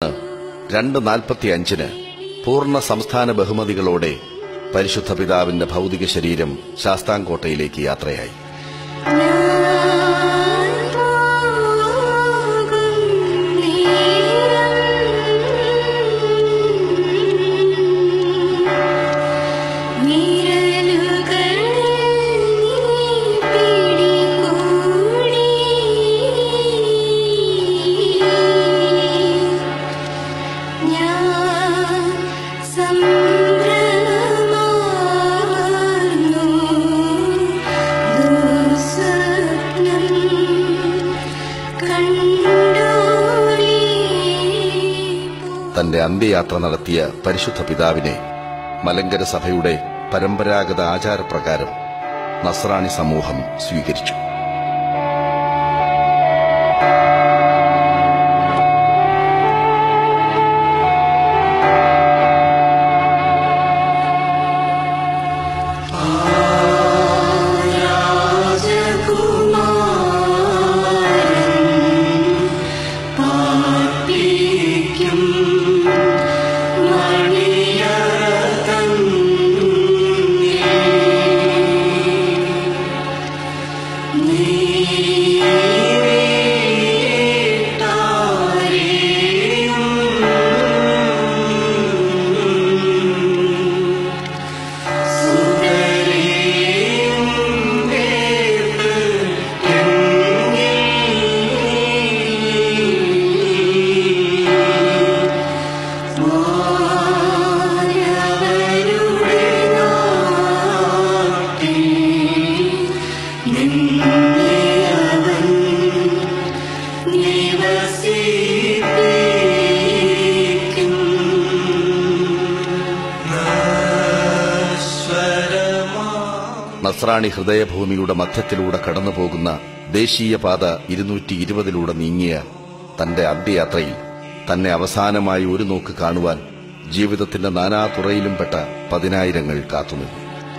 രണ്ട് നാൽപ്പത്തി അഞ്ചിന് പൂർണ്ണ സംസ്ഥാന ബഹുമതികളോടെ പരിശുദ്ധ പിതാവിന്റെ ഭൗതിക ശരീരം ശാസ്താംകോട്ടയിലേക്ക് യാത്രയായി ഞാൻ പോകും നേരം വിരലുകൾ നീ പിടികൂടി ഞാൻ സംഭ്രമമാർന്നു ദുസ്വപ്നം കണ്ടോരീ തന്റെ അന്ത്യയാത്ര നടത്തിയ പരിശുദ്ധ പിതാവിനെ മലങ്കര സഭയുടെ പരമ്പരാഗത ആചാരപ്രകാരം നസ്രാണി സമൂഹം സ്വീകരിച്ചു നസ്രാണി ഹൃദയഭൂമിയുടെ മധ്യത്തിലൂടെ കടന്നുപോകുന്ന ദേശീയപാത ഇരുന്നൂറ്റി ഇരുപതിലൂടെ നീങ്ങിയ തന്റെ അന്ത്യയാത്രയിൽ തന്നെ അവസാനമായി ഒരു നോക്ക് കാണുവാൻ ജീവിതത്തിന്റെ നാനാതുറയിലും പെട്ട പതിനായിരങ്ങൾ കാത്തുനിന്നു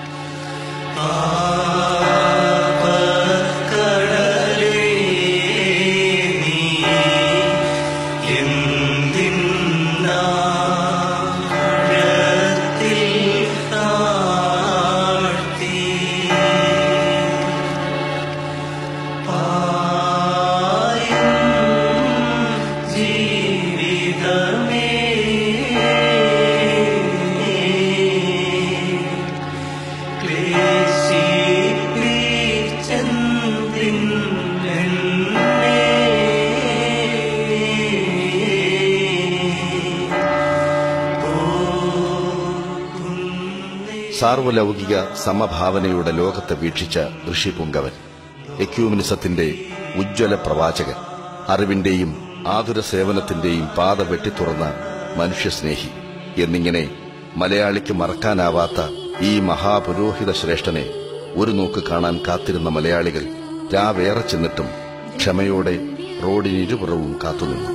സാർവലൗകിക സമഭാവനയുടെ ലോകത്തെ വീക്ഷിച്ച ഋഷിപുങ്കവൻ എക്യൂമിനിസത്തിന്റെ ഉജ്ജ്വല പ്രവാചകൻ അറിവിന്റെയും ആതുര സേവനത്തിന്റെയും പാത വെട്ടിത്തുറന്ന മനുഷ്യസ്നേഹി എന്നിങ്ങനെ മലയാളിക്ക് മറക്കാനാവാത്ത ഈ മഹാപുരോഹിത ശ്രേഷ്ഠനെ ഒരു നോക്ക് കാണാൻ കാത്തിരുന്ന മലയാളികൾ രാവേറെ ചെന്നിട്ടും ക്ഷമയോടെ റോഡിനിരുപുറവും കാത്തുനിന്നു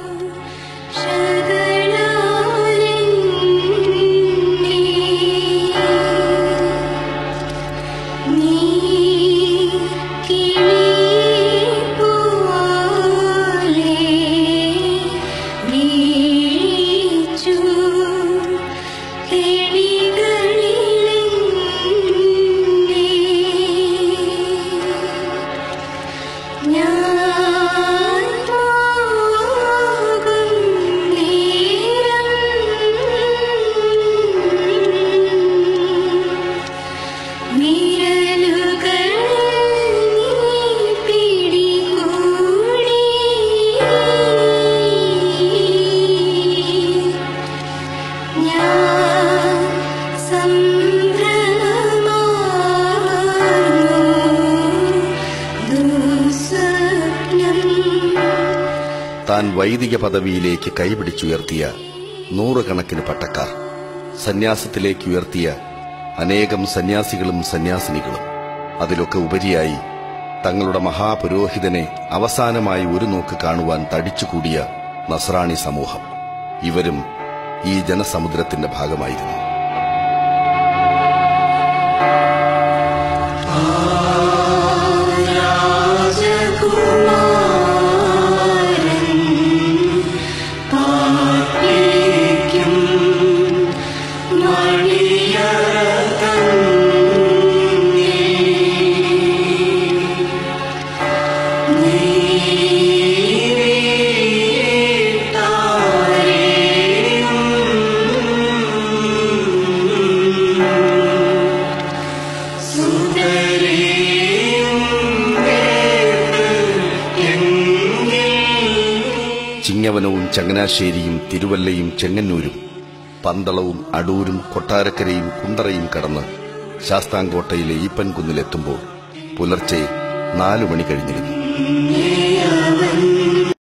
ഞാൻ പോകും നേരം വിരലുകൾ നീ പിടികൂടി ഞാൻ സംഭ്രമമാർന്നു ദുസ്വപ്നം താൻ വൈദിക പദവിയിലേക്ക് കൈപിടിച്ചുയർത്തിയ നൂറുകണക്കിന് പട്ടക്കാർ സന്യാസത്തിലേക്ക് ഉയർത്തിയ അനേകം സന്യാസികളും സന്യാസിനികളും അതിലൊക്കെ ഉപരിയായി തങ്ങളുടെ മഹാപുരോഹിതനെ അവസാനമായി ഒരു നോക്ക് കാണുവാൻ തടിച്ചുകൂടിയ നസ്രാണി സമൂഹം ഇവരും ഈ ജനസമുദ്രത്തിന്റെ ഭാഗമായിരുന്നു രാജകുമാരൻ പാപി ചിങ്ങവനവും ചങ്ങനാശ്ശേരിയും തിരുവല്ലയും ചെങ്ങന്നൂരും പന്തളവും അടൂരും കൊട്ടാരക്കരയും കുണ്ടറയും കടന്ന് ശാസ്താംകോട്ടയിലെ ഈപ്പൻകുന്നിലെത്തുമ്പോൾ പുലർച്ചെ നാലു മണി കഴിഞ്ഞിരുന്നു അവൻ